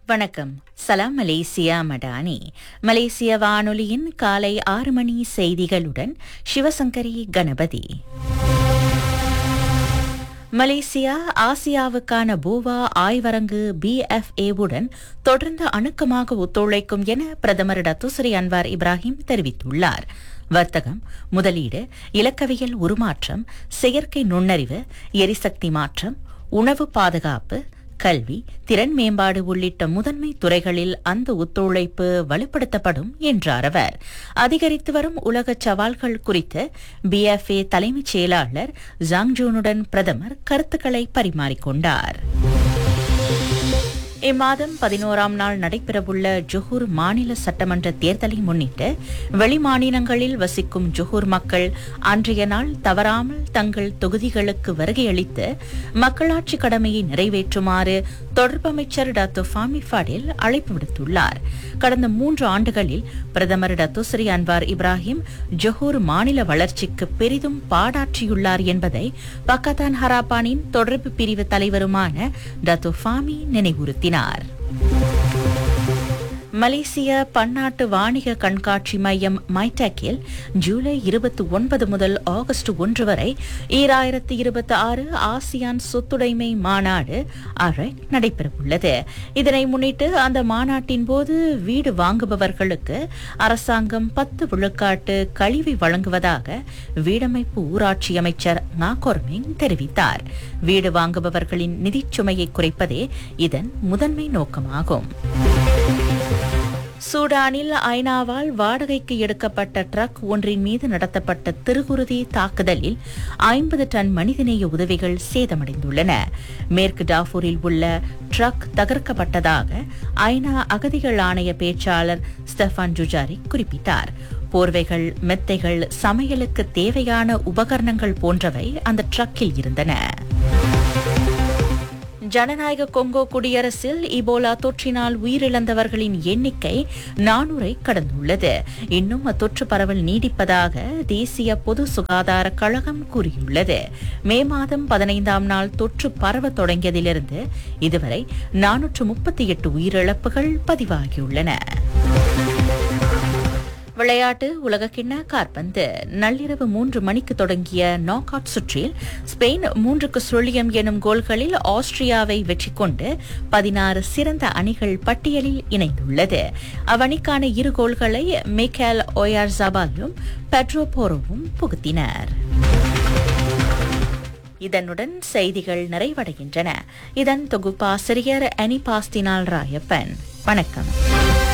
வணக்கம் சலாம் மலேசியா மடானி மலேசிய வானொலியின் காலை ஆறு மணி செய்திகளுடன் சிவசங்கரி கணபதி மலேசியா ஆசியாவுக்கான பூவா ஆய்வரங்கு பிஎஃப்ஏவுடன் தொடர்ந்து அணுக்கமாக ஒத்துழைக்கும் என பிரதமர் டத்துஸ்ரீ அன்வார் இப்ராஹிம் தெரிவித்துள்ளார் வர்த்தகம் முதலீடு இலக்கவியல் உருமாற்றம் செயற்கை நுண்ணறிவு எரிசக்தி மாற்றம் உணவு பாதுகாப்பு கல்வி திறன் மேம்பாடு உள்ளிட்ட முதன்மை துறைகளில் அந்த ஒத்துழைப்பு வலுப்படுத்தப்படும் என்றார் அவர் அதிகரித்து வரும் உலக சவால்கள் குறித்து பிஎஃப்ஏ தலைமைச் செயலாளர் ஜாங்ஜூனுடன் பிரதமர் கருத்துக்களை பரிமாறிக்கொண்டார் இம்மாதம் பதினோராம் நாள் நடைபெறவுள்ள ஜொஹூர் மாநில சட்டமன்ற தேர்தலை முன்னிட்டு வெளிமாநிலங்களில் வசிக்கும் ஜொஹூர் மக்கள் அன்றைய நாள் தவறாமல் தங்கள் தொகுதிகளுக்கு வருகையளித்து மக்களாட்சி கடமையை நிறைவேற்றுமாறு தொடர்பு அமைச்சர் டாக்டர் ஃபாமி ஃபடில் அழைப்பு விடுத்துள்ளார் கடந்த மூன்று ஆண்டுகளில் பிரதமர் டத்துஸ்ரீ அன்வார் இப்ராஹிம் ஜொஹூர் மாநில வளர்ச்சிக்கு பெரிதும் பாடாற்றியுள்ளார் என்பதை பக்கத்தான் ஹராப்பானின் தொடர்பு பிரிவு தலைவருமான டத்து ஃபாமி நினைவுறுத்தினார் மலேசிய பன்னாட்டு வாணிக கண்காட்சி மையம் மைடெக்கில் ஜூலை இருபத்தி ஒன்பது முதல் ஆகஸ்ட் ஒன்று வரை ஈராயிரத்து இருபத்தி ஆறு ஆசியான் சொத்துடைமை மாநாடு அறை நடைபெறவுள்ளது இதனை முன்னிட்டு அந்த மாநாட்டின் போது வீடு வாங்குபவர்களுக்கு அரசாங்கம் பத்து விழுக்காட்டு கழிவை வழங்குவதாக வீடமைப்பு ஊராட்சி அமைச்சர் நாகோர்மிங் தெரிவித்தார் வீடு வாங்குபவர்களின் நிதிச் சுமையை குறைப்பதே இதன் முதன்மை நோக்கமாகும் சூடானில் ஐநாவால் வாடகைக்கு எடுக்கப்பட்ட ட்ரக் ஒன்றின் மீது நடத்தப்பட்ட திருகுருதி தாக்குதலில் ஐம்பது டன் மனிதநேய உதவிகள் சேதமடைந்துள்ளன மேற்கு டாஃபூரில் உள்ள ட்ரக் தகர்க்கப்பட்டதாக ஐநா அகதிகள் ஆணைய பேச்சாளர் ஸ்டெஃபான் ஜுஜாரி குறிப்பிட்டார் போர்வைகள் மெத்தைகள் சமையலுக்கு தேவையான உபகரணங்கள் போன்றவை அந்த ட்ரக்கில் இருந்தன ஜனநாயக கொங்கோ குடியரசில் இபோலா தொற்றினால் உயிரிழந்தவர்களின் எண்ணிக்கை நானூரை கடந்துள்ளது இன்னும் அத்தொற்று பரவல் நீடிப்பதாக தேசிய பொது சுகாதார கழகம் கூறியுள்ளது மே மாதம் பதினைந்தாம் நாள் தொற்று பரவ தொடங்கியதிலிருந்து இதுவரை நானூற்று முப்பத்தி எட்டு உயிரிழப்புகள் பதிவாகியுள்ளன விளையாட்டு உலகக்கிண்ண காற்பந்து நள்ளிரவு மூன்று மணிக்கு தொடங்கிய நாக் அவுட் சுற்றில் ஸ்பெயின் மூன்றுக்கு சுழியம் எனும் கோல்களில் ஆஸ்திரியாவை வெற்றி கொண்டு பதினாறு சிறந்த அணிகள் பட்டியலில் இணைந்துள்ளது அவ்வணிக்கான இரு கோல்களை மிக்கேல் ஓயார் ஜபாலும் பெட்ரோ போரோவும் புகுத்தினர் இதனுடன் செய்திகள் நிறைவடைகின்றன இதன் தொகுப்பாசிரியர் அனிபாஸ்தினால் ராயப்பன் வணக்கம்